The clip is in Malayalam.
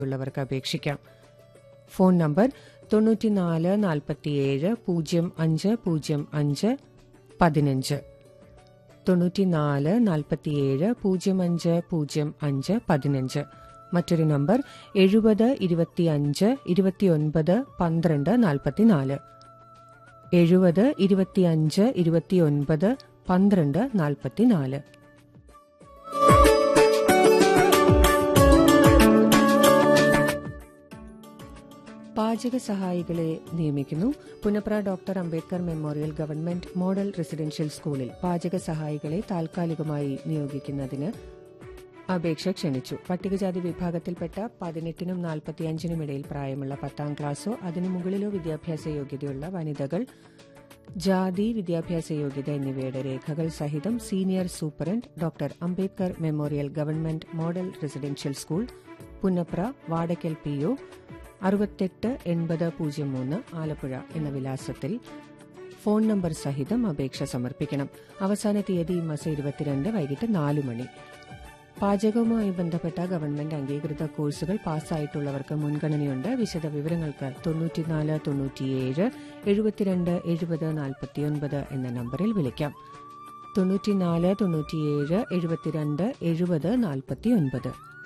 ഉള്ളവർക്ക് അപേക്ഷിക്കാം ഫോൺ നമ്പർ തൊണ്ണൂറ്റിനാല് നാൽപ്പത്തിയേഴ് പൂജ്യം അഞ്ച് പൂജ്യം അഞ്ച് പതിനഞ്ച് തൊണ്ണൂറ്റിനാല് നാൽപ്പത്തിയേഴ് പൂജ്യം അഞ്ച് പൂജ്യം അഞ്ച് പതിനഞ്ച് മറ്റൊരു നമ്പർ എഴുപത് ഇരുപത്തിയഞ്ച് ഇരുപത്തിയൊൻപത് പന്ത്രണ്ട് നാൽപ്പത്തിനാല് എഴുപത് ഇരുപത്തിയഞ്ച് ഇരുപത്തിയൊൻപത് പന്ത്രണ്ട് നാൽപ്പത്തിനാല് പാചക സഹായികളെ നിയമിക്കുന്നു Punnapra doctor Ambedkar memorial government model residential സ്കൂളിൽ പാചക സഹായികളെ താൽക്കാലികമായി നിയോഗിക്കുന്നതിന് അപേക്ഷ ക്ഷണിച്ചു പട്ടികജാതി വിഭാഗത്തിൽപ്പെട്ട പതിനെട്ടിനും നാൽപ്പത്തിയഞ്ചിനും ഇടയിൽ പ്രായമുള്ള പത്താം ക്ലാസ്സോ അതിനു മുകളിലോ വിദ്യാഭ്യാസ യോഗ്യതയുള്ള വനിതകൾ ജാതി വിദ്യാഭ്യാസ യോഗ്യത എന്നിവയുടെ രേഖകൾ സഹിതം senior superintendent doctor Ambedkar memorial government model residential school Punnapra Vadakkal P O അറുപത്തെട്ട് എൺപത് പൂജ്യം മൂന്ന് ആലപ്പുഴ എന്ന വിലാസത്തിൽ ഫോൺ നമ്പർ സഹിതം അപേക്ഷ സമർപ്പിക്കണം അവസാന തീയതി ഈ മാസം ഇരുപത്തിരണ്ട് വൈകിട്ട് നാല് മണി പാചകവുമായി ബന്ധപ്പെട്ട ഗവൺമെന്റ് അംഗീകൃത കോഴ്സുകൾ പാസ്സായിട്ടുള്ളവർക്ക് മുൻഗണനയുണ്ട് വിശദ വിവരങ്ങൾക്ക് തൊണ്ണൂറ്റിനാല് തൊണ്ണൂറ്റിയേഴ് എഴുപത്തിരണ്ട് എഴുപത് നാൽപ്പത്തിയൊൻപത് എന്ന നമ്പറിൽ വിളിക്കാം തൊണ്ണൂറ്റിനാല് തൊണ്ണൂറ്റിയേഴ് എഴുപത്തിരണ്ട് എഴുപത് നാൽപ്പത്തിയൊൻപത്